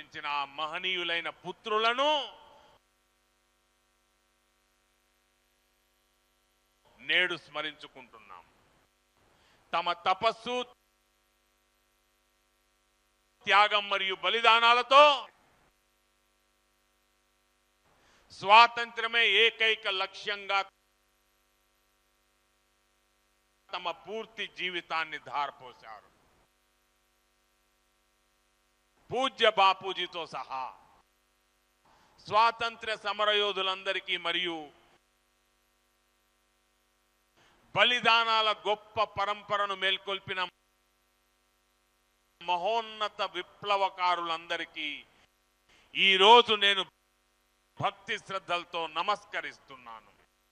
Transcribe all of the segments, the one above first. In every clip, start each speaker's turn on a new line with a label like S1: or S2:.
S1: అందించిన ఆ మహనీయులైన పుత్రులను నేడు స్మరించుకుంటున్నాం తమ తపస్సు త్యాగం మరియు బలిదానాలతో స్వాతంత్రమే ఏకైక లక్ష్యంగా తమ పూర్తి జీవితాన్ని ధారపోశారు పూజ్య బాపూజీతో సహా స్వాతంత్ర్య సమరయోధులందరికీ మరియు బలిదానాల గొప్ప పరంపరను మేల్కొల్పిన మహోన్నత విప్లవకారులందరికీ ఈ రోజు నేను భక్తి శ్రద్ధలతో నమస్కరిస్తున్నాను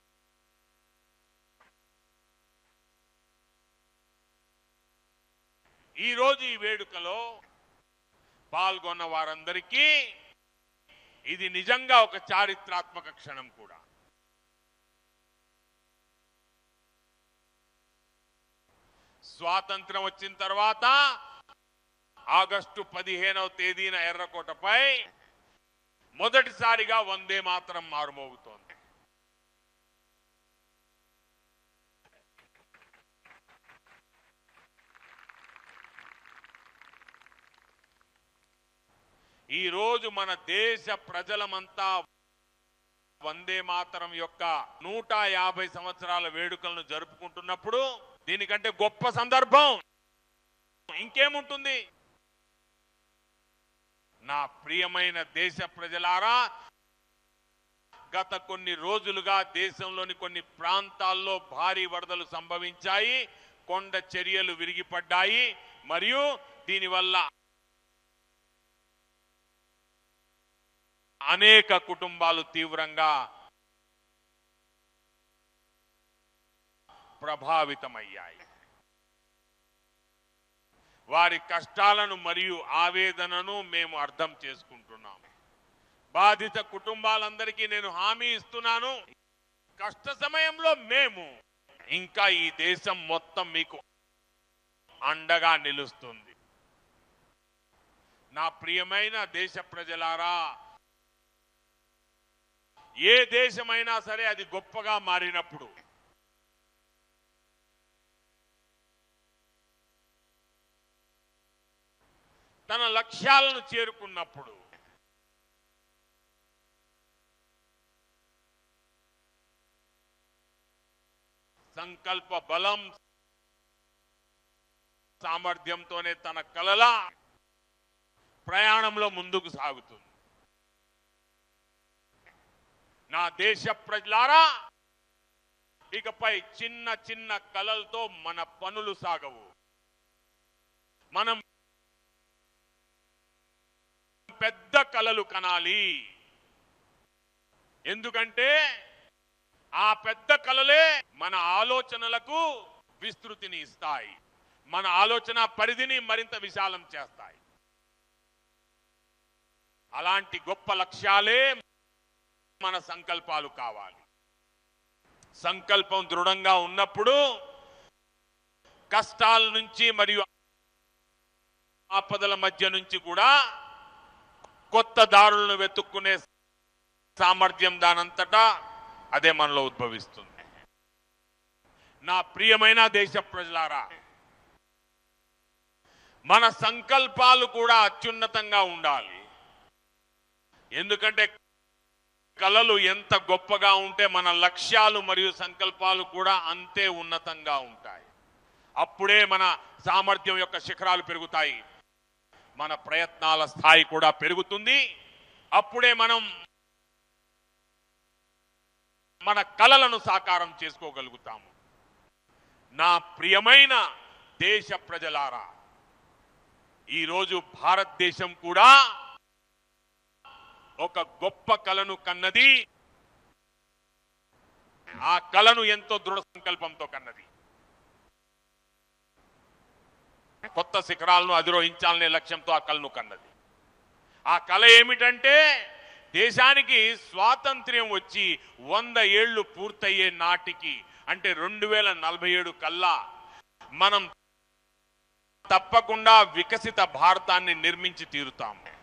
S1: ఈ రోజు ఈ వేడుకలో పాల్గొన్న వారందరికీ ఇది నిజంగా ఒక చారిత్రాత్మక క్షణం కూడా స్వాతంత్రం వచ్చిన తర్వాత ఆగస్టు పదిహేనవ తేదీన ఎర్రకోటపై మొదటిసారిగా వందే మాత్రం మారుమోగుతోంది ఈ రోజు మన దేశ ప్రజలమంతా వందే మాతరం యొక్క నూట యాభై సంవత్సరాల వేడుకలను జరుపుకుంటున్నప్పుడు దీనికంటే గొప్ప సందర్భం ఇంకేముంటుంది నా ప్రియమైన దేశ ప్రజలారా గత కొన్ని రోజులుగా దేశంలోని కొన్ని ప్రాంతాల్లో భారీ వరదలు సంభవించాయి కొండ చర్యలు విరిగిపడ్డాయి మరియు దీనివల్ల అనేక కుటుంబాలు తీవ్రంగా ప్రభావితమయ్యాయి వారి కష్టాలను మరియు ఆవేదనను మేము అర్థం చేసుకుంటున్నాం బాధిత కుటుంబాలందరికీ నేను హామీ ఇస్తున్నాను కష్ట సమయంలో మేము ఇంకా ఈ దేశం మొత్తం మీకు అండగా నిలుస్తుంది నా ప్రియమైన దేశ ప్రజలారా ఏ దేశమైనా సరే అది గొప్పగా మారినప్పుడు తన లక్ష్యాలను చేరుకున్నప్పుడు సంకల్ప బలం సామర్థ్యంతోనే తన కలల ప్రయాణంలో ముందుకు సాగుతుంది నా దేశ ప్రజలారా ఇకపై చిన్న చిన్న కలలతో మన పనులు సాగవు మనం పెద్ద కలలు కనాలి ఎందుకంటే ఆ పెద్ద కలలే మన ఆలోచనలకు విస్తృతిని ఇస్తాయి మన ఆలోచన పరిధిని మరింత విశాలం చేస్తాయి అలాంటి గొప్ప లక్ష్యాలే మన సంకల్పాలు కావాలి సంకల్పం దృఢంగా ఉన్నప్పుడు కష్టాల నుంచి మరియు ఆపదల మధ్య నుంచి కూడా కొత్త దారులను వెతుక్కునే సామర్థ్యం దానంతటా అదే మనలో ఉద్భవిస్తుంది నా ప్రియమైన దేశ ప్రజలారా మన సంకల్పాలు కూడా అత్యున్నతంగా ఉండాలి ఎందుకంటే కలలు ఎంత గొప్పగా ఉంటే మన లక్ష్యాలు మరియు సంకల్పాలు కూడా అంతే ఉన్నతంగా ఉంటాయి అప్పుడే మన సామర్థ్యం యొక్క శిఖరాలు పెరుగుతాయి మన ప్రయత్నాల స్థాయి కూడా పెరుగుతుంది అప్పుడే మనం మన కలలను సాకారం చేసుకోగలుగుతాము నా ప్రియమైన దేశ ప్రజలారా ఈరోజు భారతదేశం కూడా ఒక గొప్ప కలను కన్నది ఆ కలను ఎంతో దృఢ సంకల్పంతో కన్నది కొత్త శిఖరాలను అధిరోహించాలనే లక్ష్యంతో ఆ కలను కన్నది ఆ కళ ఏమిటంటే దేశానికి స్వాతంత్ర్యం వచ్చి వంద ఏళ్లు పూర్తయ్యే నాటికి అంటే రెండు వేల నలభై ఏడు కల్లా మనం తప్పకుండా వికసిత భారతాన్ని నిర్మించి తీరుతాము